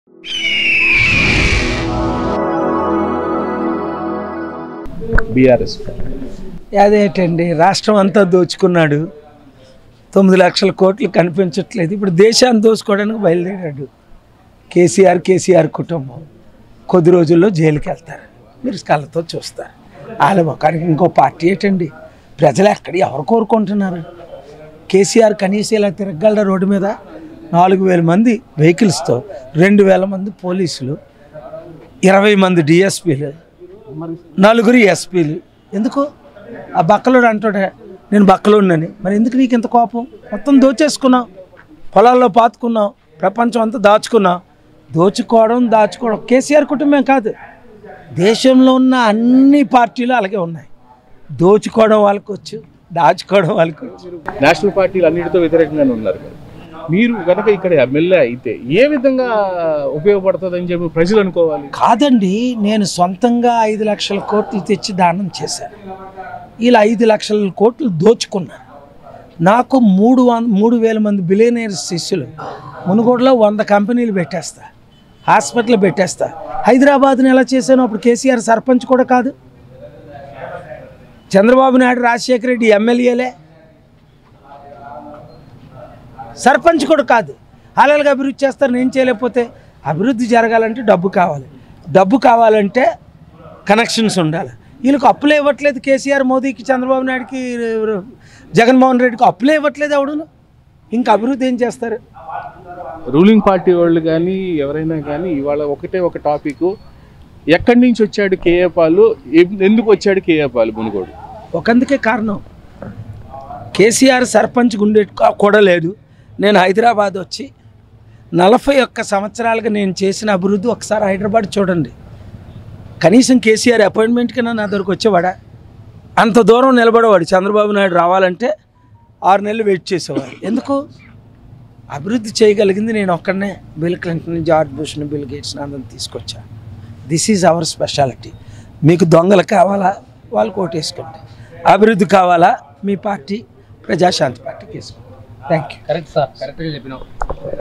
BRS అదేంటండి రాష్ట్రం అంతా దోచుకున్నాడు తొమ్మిది లక్షల కోట్లు కనిపించట్లేదు ఇప్పుడు దేశాన్ని దోచుకోవడానికి బయలుదేరాడు కేసీఆర్ కేసీఆర్ కుటుంబం కొద్ది రోజుల్లో జైలుకి వెళ్తారు మీరు కళ్ళతో చూస్తారు వాళ్ళ ముఖానికి ఇంకో పార్టీ ఏంటండి ప్రజలు ఎక్కడ ఎవరు కోరుకుంటున్నారు కేసీఆర్ కనీసం ఇలా తిరగలరా రోడ్డు మీద నాలుగు వేల మంది వెహికల్స్తో రెండు వేల మంది పోలీసులు ఇరవై మంది డిఎస్పీలు నలుగురు ఎస్పీలు ఎందుకు ఆ బక్కలోడు అంటాడే నేను బక్కలోడినని మరి ఎందుకు నీకు ఇంత కోపం మొత్తం దోచేసుకున్నావు పొలాల్లో పాతుకున్నావు ప్రపంచం అంతా దాచుకున్నావు దోచుకోవడం దాచుకోవడం కేసీఆర్ కుటుంబం కాదు దేశంలో ఉన్న అన్ని పార్టీలు అలాగే ఉన్నాయి దోచుకోవడం వాళ్ళకి వచ్చు దాచుకోవడం వాళ్ళకి వచ్చు నేషనల్ పార్టీలు అన్నిటితో వ్యతిరేకంగానే ఉన్నారు మీరు. మీరు కనుక ఇక్కడ ఎమ్మెల్యే అయితే ఏ విధంగా ఉపయోగపడుతుందని చెప్పి ప్రజలు అనుకోవాలి కాదండి నేను సొంతంగా ఐదు లక్షల కోట్లు తెచ్చి దానం చేశాను ఇలా ఐదు లక్షల కోట్లు దోచుకున్నాను నాకు మూడు వం మూడు వేల మంది బిలియనీర్ శిష్యులు మునుగోడులో వంద కంపెనీలు పెట్టేస్తా హాస్పిటల్ పెట్టేస్తా హైదరాబాద్ని ఎలా చేశాను అప్పుడు కేసీఆర్ సర్పంచ్ కూడా కాదు చంద్రబాబు నాయుడు రాజశేఖర రెడ్డి ఎమ్మెల్యేలే సర్పంచ్ కూడా కాదు హాలాలుగా అభివృద్ధి చేస్తారు నేను చేయలేకపోతే అభివృద్ధి జరగాలంటే డబ్బు కావాలి డబ్బు కావాలంటే కనెక్షన్స్ ఉండాలి వీళ్ళకి అప్పులే ఇవ్వట్లేదు కేసీఆర్ మోదీకి చంద్రబాబు నాయుడుకి జగన్మోహన్ రెడ్డికి అప్పులే ఇవ్వట్లేదు ఎవడును ఇంకా అభివృద్ధి ఏం చేస్తారు రూలింగ్ పార్టీ వాళ్ళు కానీ ఎవరైనా కానీ ఇవాళ ఒకటే ఒక టాపిక్ ఎక్కడి నుంచి వచ్చాడు కేఏ పాలు ఎం- ఎందుకు వచ్చాడు కేఏ పాలు మునుగోడు ఒకందుకే కారణం కేసీఆర్ సర్పంచ్ గుండె కూడా లేదు నేను హైదరాబాద్ వచ్చి నలభై ఒక్క సంవత్సరాలుగా నేను చేసిన అభివృద్ధి ఒకసారి హైదరాబాద్ చూడండి కనీసం కేసీఆర్ అపాయింట్మెంట్కి నా దగ్గరకు వచ్చేవాడా అంత దూరం నిలబడేవాడు చంద్రబాబు నాయుడు రావాలంటే ఆరు నెలలు వెయిట్ చేసేవాడు ఎందుకు అభివృద్ధి చేయగలిగింది నేను ఒక్కడనే బిల్ క్లింటన్ జార్జ్ బుష్ని బిల్ గేట్స్ని అందరిని తీసుకొచ్చా దిస్ ఈజ్ అవర్ స్పెషాలిటీ మీకు దొంగలు కావాలా వాళ్ళు కోటేసుకోండి అభివృద్ధి కావాలా మీ పార్టీ ప్రజాశాంతి పార్టీకి వేసుకోండి థ్యాంక్ యూ కరెక్ట్ సార్ కరెక్ట్గా చెప్పినావు